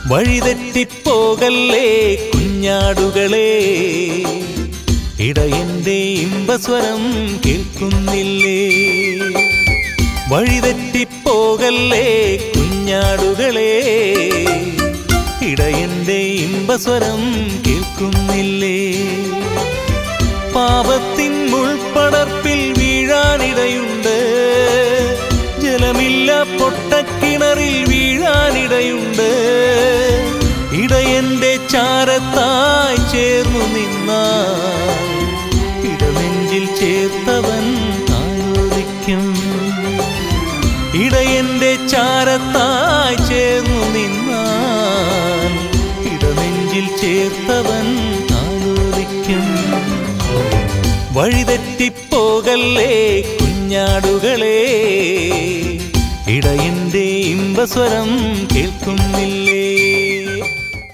വഴിതെറ്റിപ്പോകല്ലേ കുഞ്ഞാടുകളെ ഇടയന്റെ ഇമ്പസ്വരം കേൾക്കുന്നില്ലേ വഴിതെറ്റിപ്പോകല്ലേ കുഞ്ഞാടുകളെ ഇടയന്റെ ഇമ്പസ്വരം കേൾക്കുന്നില്ലേ പാപത്തിൻ മുൾപ്പടർപ്പിൽ വീഴാനിടയുണ്ട് ജലമില്ല പൊട്ടക്കിണറിൽ വീഴാനിടയുണ്ട് ഇടയന്റെ ചാരത്തായി ചേർന്നു നിന്നാൽ ഇടനെഞ്ചിൽ ചേർത്തവൻ ആലോചിക്കും ഇടയന്റെ ചാരത്തായി ചേർന്നു നിന്നാൽ ഇടനെഞ്ചിൽ ചേർത്തവൻ ആലോചിക്കും വഴിതെറ്റിപ്പോകല്ലേ കുഞ്ഞാടുകളെ ഇടയന്റെ ഇമ്പസ്വരം കേൾക്കുന്നില്ലേ